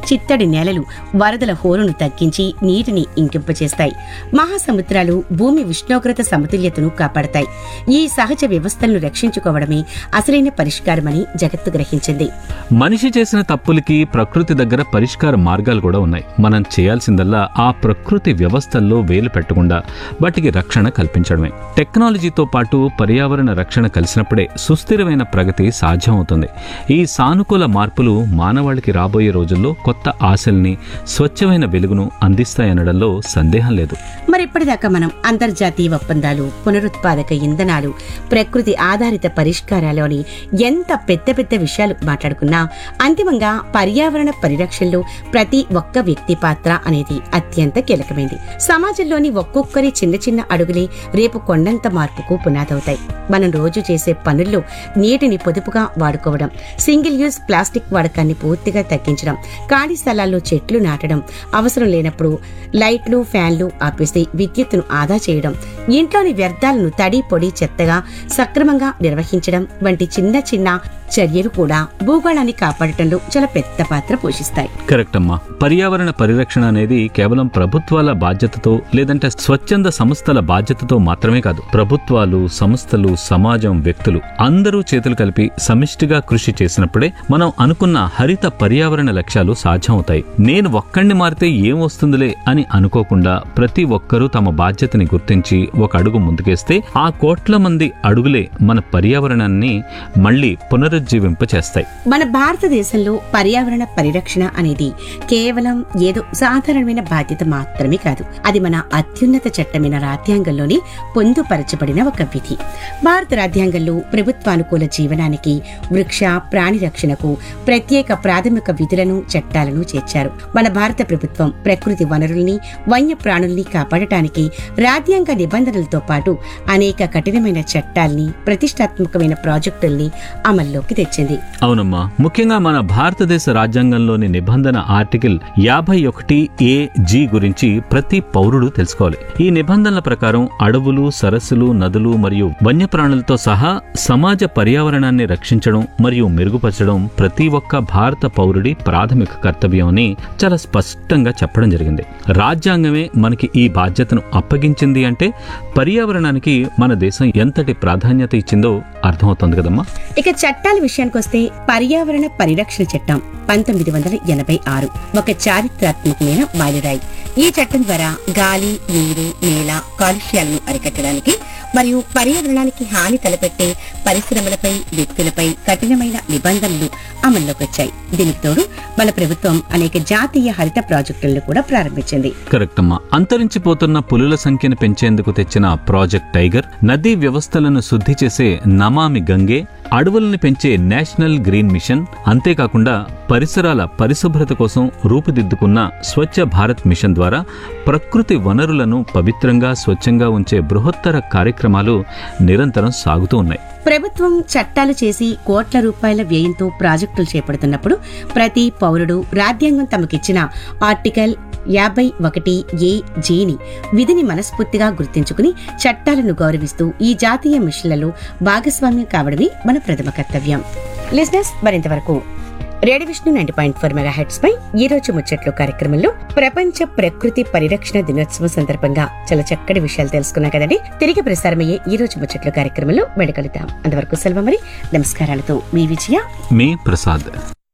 చిత్తడి నేలలు వరదల హోరును తగ్గించి నీటిని ఇంకింపచేస్తాయి మహాసముద్రాలు భూమి ఉష్ణోగ్రత సమతుల్యతను కాపాడతాయి ఈ సహజ వ్యవస్థలను రక్షించుకోవడమే అసలైన పరిష్కారమని జగత్తు గ్రహించింది మనిషి చేసిన తప్పులకి ప్రకృతి దగ్గర పరిష్కార మార్గాలు కూడా ఉన్నాయి మనం చేయాల్సిందల్లా ఆ ప్రకృతి వ్యవస్థల్లో వేలు పెట్టకుండా వాటికి రక్షణ కల్పించడమే టెక్నాలజీతో పాటు పర్యావరణ రక్షణ కలిసినప్పుడే సుస్థిరమైన ప్రగతి సాధ్యమవుతుంది ఈ సానుకూల మార్పులు మానవాళికి రాబోయే రోజుల్లో కొత్త ఆశల్ని స్వచ్ఛమైన వెలుగును అందిస్తాయనడంలో సందేహం లేదు మరి ఇప్పటిదాకా మనం అంతర్జాతీయ ఒప్పందాలు పునరుత్పాదక ఇంధనాలు ప్రకృతి ఆధారిత పరిష్కారాలు అని ఎంత పెద్ద పెద్ద విషయాలు మాట్లాడుకున్నా అంతిమంగా పర్యావరణ పరిరక్షణలో ప్రతి ఒక్క వ్యక్తి పాత్ర అనేది అత్యంత కీలకమైంది సమాజంలోని ఒక్కొక్కరి చిన్న చిన్న అడుగులే రేపు కొండంత మార్పుకు పునాదవుతాయి మనం రోజు చేసే పనుల్లో నీటిని పొదుపుగా వాడుకోవడం సింగిల్ యూజ్ ప్లాస్టిక్ వాడకాన్ని పూర్తిగా తగ్గించడం ఖాళీ స్థలాల్లో చెట్లు నాటడం అవసరం లేనప్పుడు లైట్లు ఫ్యాన్లు ఆపేసి విద్యుత్తును ఆదా చేయడం ఇంట్లోని వ్యర్థాలను తడి పొడి చెత్తగా సక్రమంగా నిర్వహించడం వంటి చిన్న చిన్న చర్యలు కూడా భూగోళాన్ని కాపాడటంలో చాలా పెద్ద పాత్ర పోషిస్తాయి కరెక్ట్ అమ్మా పర్యావరణ పరిరక్షణ అనేది కేవలం ప్రభుత్వాల బాధ్యతతో లేదంటే స్వచ్ఛంద సంస్థల బాధ్యతతో మాత్రమే కాదు ప్రభుత్వాలు సంస్థలు సమాజం వ్యక్తులు అందరూ చేతులు కలిపి సమిష్టిగా కృషి చేసినప్పుడే మనం అనుకున్న హరిత పర్యావరణ లక్ష్యాలు సాధ్యమవుతాయి నేను ఒక్కడిని మారితే ఏం వస్తుందిలే అని అనుకోకుండా ప్రతి ఒక్కరూ తమ బాధ్యతని గుర్తించి ఒక అడుగు ముందుకేస్తే ఆ కోట్ల మంది అడుగులే మన పర్యావరణాన్ని మళ్ళీ పునరుజ్జీవింప చేస్తాయి మన భారతదేశంలో పర్యావరణ పరిరక్షణ అనేది కేవలం ఏదో సాధారణమైన బాధ్యత మాత్రమే కాదు అది మన అత్యున్నత చట్టమైన రాజ్యాంగంలోని పొందుపరచబడిన ఒక విధి భారత రాజ్యాంగంలో ప్రభుత్వానుకూల జీవనానికి వృక్ష ప్రాణి రక్షణకు ప్రత్యేక ప్రాథమిక విధులను చట్టాలను చేర్చారు మన భారత ప్రభుత్వం ప్రకృతి వనరుల్ని వన్య ప్రాణుల్ని కాపాడటానికి రాజ్యాంగ నిబంధనలతో పాటు అనేక కఠినమైన చట్టాల్ని ప్రతిష్టాత్మకమైన ప్రాజెక్టుల్ని అమల్లోకి తెచ్చింది అవునమ్మా ముఖ్యంగా మన భారతదేశ రాజ్యాంగంలోని నిబంధన ఆర్టికల్ యాభై ఒకటి ఏ జీ గురించి ప్రతి పౌరుడు తెలుసుకోవాలి ఈ నిబంధనల ప్రకారం అడవులు సరస్సులు నదులు మరియు వన్యప్రాణులతో సహా సమాజ పర్యావరణాన్ని రక్షించడం మరియు మెరుగుపరచడం ప్రతి ఒక్క భారత పౌరుడి ప్రాథమిక కర్తవ్యం అని చాలా స్పష్టంగా చెప్పడం జరిగింది రాజ్యాంగమే మనకి ఈ బాధ్యతను అప్పగించింది అంటే పర్యావరణానికి మన దేశం ఎంతటి ప్రాధాన్యత ఇచ్చిందో అర్థమవుతోంది కదమ్మా ఇక చట్టాల విషయానికొస్తే పర్యావరణ పరిరక్షణ చట్టం పంతొమ్మిది వందల ఎనభై ఆరు ఒక చారిత్రాత్మకమైన మైలురాయి ఈ చట్టం ద్వారా గాలి నీరు నేల కాలుష్యాలను అరికట్టడానికి మరియు పర్యావరణానికి హాని తలపెట్టే పరిశ్రమలపై వ్యక్తులపై కఠినమైన నిబంధనలు అమల్లోకి వచ్చాయి దీనికి తోడు మన ప్రభుత్వం అనేక జాతీయ హరిత ప్రాజెక్టులను కూడా ప్రారంభించింది కరెక్ట్ అమ్మా అంతరించిపోతున్న పులుల సంఖ్యను పెంచేందుకు తెచ్చిన ప్రాజెక్ట్ టైగర్ నదీ వ్యవస్థలను శుద్ధి చేసే నమామి గంగే అడవులను పెంచే నేషనల్ గ్రీన్ మిషన్ అంతేకాకుండా పరిసరాల పరిశుభ్రత కోసం రూపుదిద్దుకున్న స్వచ్ఛ భారత్ మిషన్ ద్వారా ప్రకృతి వనరులను పవిత్రంగా స్వచ్ఛంగా ఉంచే బృహత్తర కార్యక్రమాలు నిరంతరం సాగుతూ ఉన్నాయి ప్రభుత్వం చట్టాలు చేసి కోట్ల రూపాయల వ్యయంతో ప్రాజెక్టులు చేపడుతున్నప్పుడు ప్రతి పౌరుడు రాజ్యాంగం తమకిచ్చిన ఆర్టికల్ యాభై ఒకటి ఏ జేని విధిని మనస్ఫూర్తిగా గుర్తించుకుని చట్టాలను గౌరవిస్తూ ఈ జాతీయ మిషన్లలో భాగస్వామ్యం కావడమే మన ప్రథమ కర్తవ్యం లిజినెస్ మరింతవరకు radio Vishnu ninety point four megahertz పై ఈ రోజు ముచ్చట్లు కార్యక్రమంలో ప్రపంచ ప్రకృతి పరిరక్షణ దినోత్సవం సందర్భంగా చాలా చక్కటి విషయాలు తెలుసుకున్నాం కదండి తిరిగి ప్రసారమయ్యే ఈ రోజు ముచ్చట్లు కార్యక్రమంలో మెడకలుద్దాం అంతవరకు సెలవు మరి నమస్కారాలతో మీ విజయ మీ ప్రసాద్